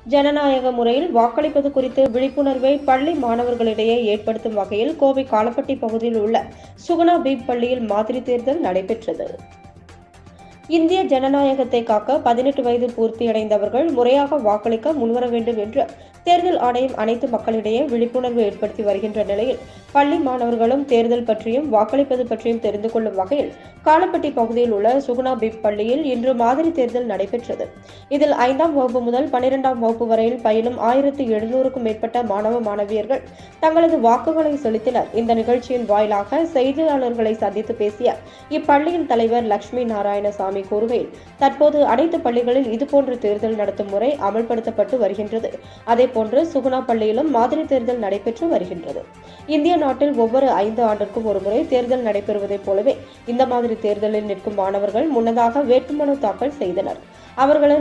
ஜனநாயக முறையில் வாக்களிப்பது குறித்து விழிப்புணர்வை பள்ளி மாணவர்களிடையே ஏற்படுத்தும் வகையில் கோவை காலப்பட்டி பகுதியில் உள்ள சுகுணா பீப் பள்ளியில் மாதிரி தேர்தல் நடைபெற்றது இந்திய ஜனநாயகத்தை காக்க பதினெட்டு வயது பூர்த்தியடைந்தவர்கள் முறையாக வாக்களிக்க முன்வர வேண்டும் என்று தேர்தல் ஆணையம் அனைத்து மக்களிடையே விழிப்புணர்வு ஏற்படுத்தி வருகின்ற நிலையில் பள்ளி மாணவர்களும் தேர்தல் பற்றியும் வாக்களிப்பது பற்றியும் தெரிந்து கொள்ளும் வகையில் காலப்பட்டி பகுதியில் உள்ள சுகுணா பிப் பள்ளியில் இன்று மாதிரி தேர்தல் நடைபெற்றது இதில் ஐந்தாம் வகுப்பு முதல் பனிரெண்டாம் வகுப்பு வரையில் பயிலும் ஆயிரத்தி எழுநூறுக்கும் மேற்பட்ட மாணவ மாணவியர்கள் தங்களது வாக்குகளை செலுத்தினர் இந்த நிகழ்ச்சியின் வாயிலாக செய்தியாளர்களை சந்தித்து பேசிய இப்பள்ளியின் தலைவர் லட்சுமி நாராயணசாமி கூறுகையில் தற்போது அனைத்து பள்ளிகளில் இதுபோன்ற தேர்தல் நடத்தும் முறை அமல்படுத்தப்பட்டு வருகின்றது அதேபோன்று சுகுணா பள்ளியிலும் மாதிரி தேர்தல் நடைபெற்று வருகின்றது இந்திய நாட்டில் ஒவ்வொரு ஐந்து ஆண்டிற்கும் ஒருமுறை தேர்தல் நடைபெறுவதைப் போலவே இந்த மாதிரி தேர்தலில் நிற்கும் மாணவர்கள் முன்னதாக வேட்புமனு தாக்கல் செய்தனர் அவர்களின்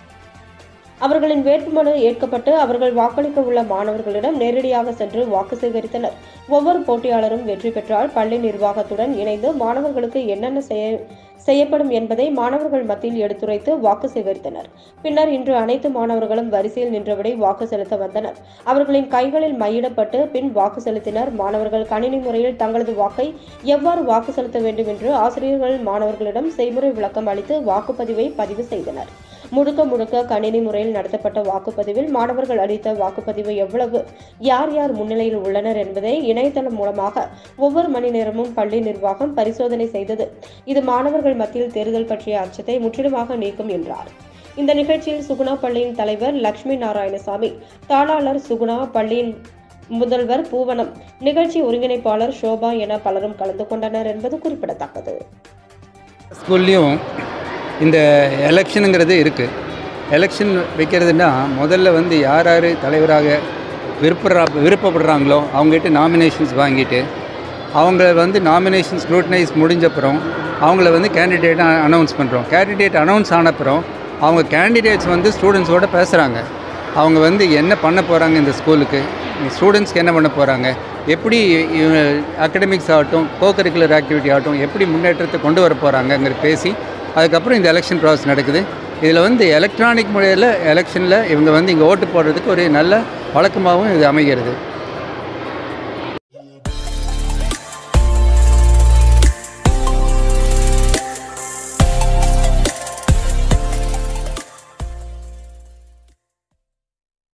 அவர்களின் வேட்புமனு ஏற்கப்பட்டு அவர்கள் வாக்களிக்க உள்ள மாணவர்களிடம் நேரடியாக சென்று வாக்கு சேகரித்தனர் ஒவ்வொரு போட்டியாளரும் வெற்றி பெற்றால் பள்ளி நிர்வாகத்துடன் இணைந்து மாணவர்களுக்கு என்னென்ன செய்ய செய்யப்படும் என்பதை மாணவர்கள் மத்தியில் எடுத்துரைத்து வாக்கு சேகரித்தனர் பின்னர் இன்று அனைத்து மாணவர்களும் வரிசையில் நின்றபடி வாக்கு செலுத்த வந்தனர் அவர்களின் கைகளில் மையிடப்பட்டு பின் வாக்கு செலுத்தினர் மாணவர்கள் கணினி முறையில் தங்களது வாக்கை எவ்வாறு வாக்கு செலுத்த வேண்டும் என்று ஆசிரியர்கள் மாணவர்களிடம் செய்முறை விளக்கம் அளித்து வாக்குப்பதிவை பதிவு செய்தனர் முழுக்க முழுக்க கணினி முறையில் நடத்தப்பட்ட வாக்குப்பதிவில் மாணவர்கள் அளித்த வாக்குப்பதிவு எவ்வளவு யார் யார் முன்னிலையில் உள்ளனர் என்பதை இணையதளம் மூலமாக ஒவ்வொரு மணி நேரமும் பள்ளி நிர்வாகம் பரிசோதனை செய்தது இது மாணவர்கள் மத்தியில் தேர்தல் பற்றிய அச்சத்தை முற்றிலுமாக நீக்கும் என்றார் இந்த நிகழ்ச்சியில் சுகுணா பள்ளியின் தலைவர் லட்சுமி நாராயணசாமி தாளாளர் சுகுணா பள்ளியின் முதல்வர் பூவனம் நிகழ்ச்சி ஒருங்கிணைப்பாளர் ஷோபா என பலரும் கலந்து கொண்டனர் என்பது குறிப்பிடத்தக்கது ஸ்கூல்லையும் இந்த எலெக்ஷனுங்கிறது இருக்குது எலெக்ஷன் வைக்கிறதுனா முதல்ல வந்து யார் யார் தலைவராக விருப்பறா விருப்பப்படுறாங்களோ அவங்ககிட்ட நாமினேஷன்ஸ் வாங்கிட்டு அவங்கள வந்து நாமினேஷன் ஸ்க்ரூட்டனைஸ் முடிஞ்சப்புறம் அவங்கள வந்து கேண்டிடேட்டாக அனௌன்ஸ் பண்ணுறோம் கேண்டிடேட் அனௌன்ஸ் ஆனப்புறம் அவங்க கேண்டிடேட்ஸ் வந்து ஸ்டூடெண்ட்ஸோட பேசுகிறாங்க அவங்க வந்து என்ன பண்ண போகிறாங்க இந்த ஸ்கூலுக்கு ஸ்டூடெண்ட்ஸ்க்கு என்ன பண்ண போகிறாங்க எப்படி அகடமிக்ஸ் ஆகட்டும் கோ கரிக்குலர் ஆக்டிவிட்டி ஆகட்டும் எப்படி முன்னேற்றத்தை கொண்டு வர போகிறாங்கங்கிற பேசி அதுக்கப்புறம் இந்த எலெக்ஷன் ப்ராசஸ் நடக்குது இதில் வந்து எலக்ட்ரானிக் முறையில் எலெக்ஷனில் இவங்க வந்து இங்கே ஓட்டு போடுறதுக்கு ஒரு நல்ல வழக்கமாகவும் இது அமைகிறது